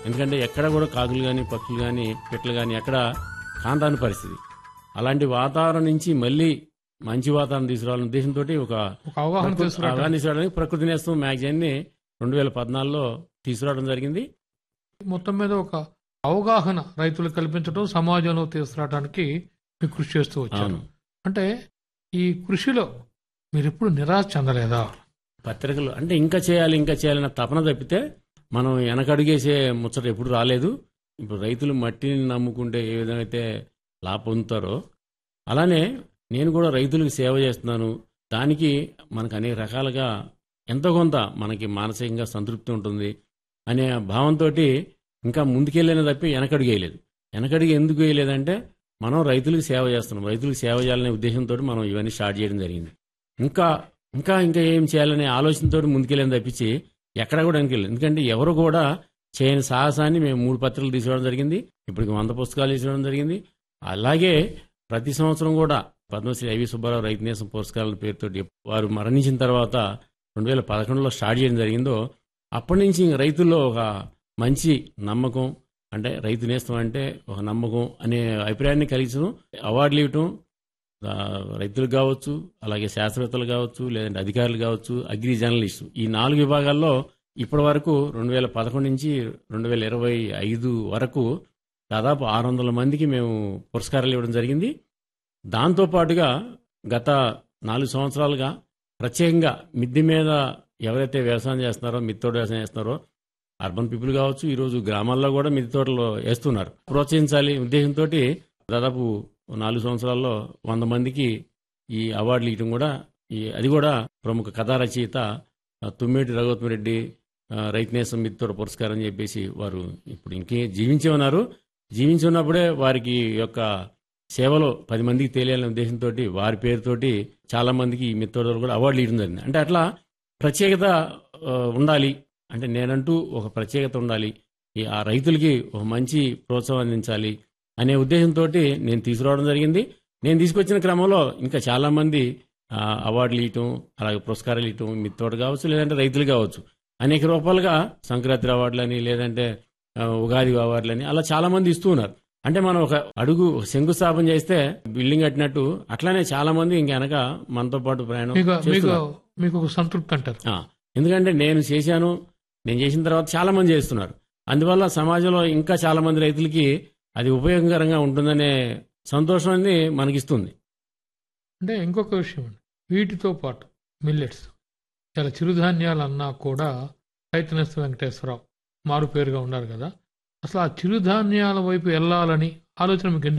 ఎందుకంటే ఎక్కడ కూడా కాకులు కానీ పక్షులు కానీ పిట్టలు కానీ ఎక్కడ కాంతాని పరిస్థితి అలాంటి వాతావరణం నుంచి మళ్ళీ మంచి వాతావరణం తీసుకురావాలనే ఉద్దేశంతో ఒక ఒక అవగాహన తీసుకురావడం అవగాహన తీసుకురావడానికి ప్రకృతి నేస్తం మ్యాగజైన్ని రెండు వేల పద్నాలుగులో తీసుకురావడం జరిగింది మొత్తం మీద ఒక అవగాహన రైతులకు కల్పించడం సమాజంలో తీసుకురావడానికి మీరు కృషి చేస్తూ వచ్చారు అవును అంటే ఈ కృషిలో మీరు ఎప్పుడు నిరాశ చెందలేదా పత్రికలు అంటే ఇంకా చేయాలి ఇంకా చేయాలన్న తపన తప్పితే మనం వెనకడుగేసే ముచ్చట ఎప్పుడు రాలేదు ఇప్పుడు రైతులు మట్టిని నమ్ముకుంటే ఏ విధంగా అయితే లాభ పొందుతారో అలానే నేను కూడా రైతులకు సేవ చేస్తున్నాను దానికి మనకు అనేక రకాలుగా ఎంతో కొంత మనకి మానసికంగా సంతృప్తి ఉంటుంది అనే భావంతో ఇంకా ముందుకెళ్ళిన తప్పి వెనకడుగు వేయలేదు వెనకడుగు ఎందుకు వేయలేదంటే మనం రైతులకు సేవ చేస్తున్నాం రైతులకు సేవ చేయాలనే ఉద్దేశంతో మనం ఇవన్నీ స్టార్ట్ చేయడం జరిగింది ఇంకా ఇంకా ఇంకా ఏం చేయాలనే ఆలోచనతో ముందుకెళ్ళని తప్పించి ఎక్కడ కూడా వెనకెళ్ళలేదు ఎందుకంటే ఎవరు కూడా చేయని సాహసాన్ని మేము మూడు పత్రికలు తీసుకోవడం జరిగింది ఇప్పటికి వంద పుస్తకాలు తీసుకోవడం జరిగింది అలాగే ప్రతి సంవత్సరం కూడా పద్మశ్రీ ఐవి సుబ్బారావు రైతు నేసం పురస్కారాల పేరుతో వారు మరణించిన తర్వాత రెండు వేల పదకొండులో స్టార్ట్ చేయడం జరిగిందో అప్పటి నుంచి ఇంక రైతుల్లో ఒక మంచి నమ్మకం అంటే రైతు నేస్తం అంటే ఒక నమ్మకం అనే అభిప్రాయాన్ని కలిగించడం అవార్డులు ఇవ్వటం ఆ, రైతులు కావచ్చు అలాగే శాస్త్రవేత్తలు కావచ్చు లేదంటే అధికారులు కావచ్చు అగ్రి జర్నలిస్టు ఈ నాలుగు విభాగాల్లో ఇప్పటి వరకు రెండు వేల పదకొండు నుంచి రెండు వేల ఇరవై ఐదు వరకు దాదాపు ఆరు వందల మందికి మేము పురస్కారాలు ఇవ్వడం జరిగింది దాంతోపాటుగా గత నాలుగు సంవత్సరాలుగా ప్రత్యేకంగా మిద్దె మీద ఎవరైతే వ్యవసాయం చేస్తున్నారో మిత్తోడు వ్యవసాయం చేస్తున్నారో అర్బన్ పీపుల్ కావచ్చు ఈరోజు గ్రామాల్లో కూడా మిద్దె తోటలో వేస్తున్నారు ప్రోత్సహించాలి ఉద్దేశంతో దాదాపు నాలుగు సంవత్సరాల్లో వంద మందికి ఈ అవార్డులు ఇవ్వడం కూడా ఈ అది కూడా ప్రముఖ కథా రచయిత ఆ, తుమ్మేటి రఘుత్మరెడ్డి ఆ, రైతు మిత్రుడ పురస్కారం అని చెప్పేసి వారు ఇప్పుడు ఇంకే జీవించి ఉన్నారు జీవించి ఉన్నప్పుడే వారికి యొక్క సేవలో పది మందికి తెలియాలనే ఉద్దేశంతో వారి పేరుతోటి చాలా మందికి ఈ మిత్రుడు కూడా అవార్డులు ఇవ్వడం జరిగింది అంటే అట్లా ప్రత్యేకత ఆ, ఉండాలి అంటే నేనంటూ ఒక ప్రత్యేకత ఉండాలి ఈ ఆ రైతులకి ఒక మంచి ప్రోత్సాహం అందించాలి అనే ఉద్దేశంతో నేను తీసుకురావడం జరిగింది నేను తీసుకొచ్చిన క్రమంలో ఇంకా చాలా మంది ఆ, అవార్డులు ఇవ్వటం అలాగే పురస్కారాలు ఇవ్వటం మిత్తోడు కావచ్చు లేదంటే రైతులు కావచ్చు అనేక రూపాలుగా సంక్రాంతి అవార్డులని లేదంటే ఆ, ఉగాది అవార్డులని అలా చాలా మంది ఇస్తూ ఉన్నారు అంటే మనం ఒక అడుగు శంకుస్థాపన చేస్తే బిల్డింగ్ కట్టినట్టు అట్లానే చాలా మంది ఇంక వెనక మనతో పాటు ప్రయాణం మీకు మీకు చేస్తున్నారు. మీకు ఒక సంతృప్తి అంటారు ఆ, ఎందుకంటే నేను చేశాను నేను చేసిన తర్వాత చాలా మంది చేస్తున్నారు అందువల్ల సమాజంలో ఇంకా చాలా మంది రైతులకి అది ఉపయోగకరంగా ఉంటుందనే సంతోషం అనేది మనకిస్తుంది అంటే ఇంకొక విషయం అండి వీటితో పాటు మిల్లెట్స్ చాలా చిరుధాన్యాలు అన్నా కూడా రైతు వెంకటేశ్వరరావు మారు పేరుగా ఉన్నారు కదా అసలు ఆ చిరుధాన్యాల వైపు వెళ్ళాలని ఆలోచన మీకు ఎందుకు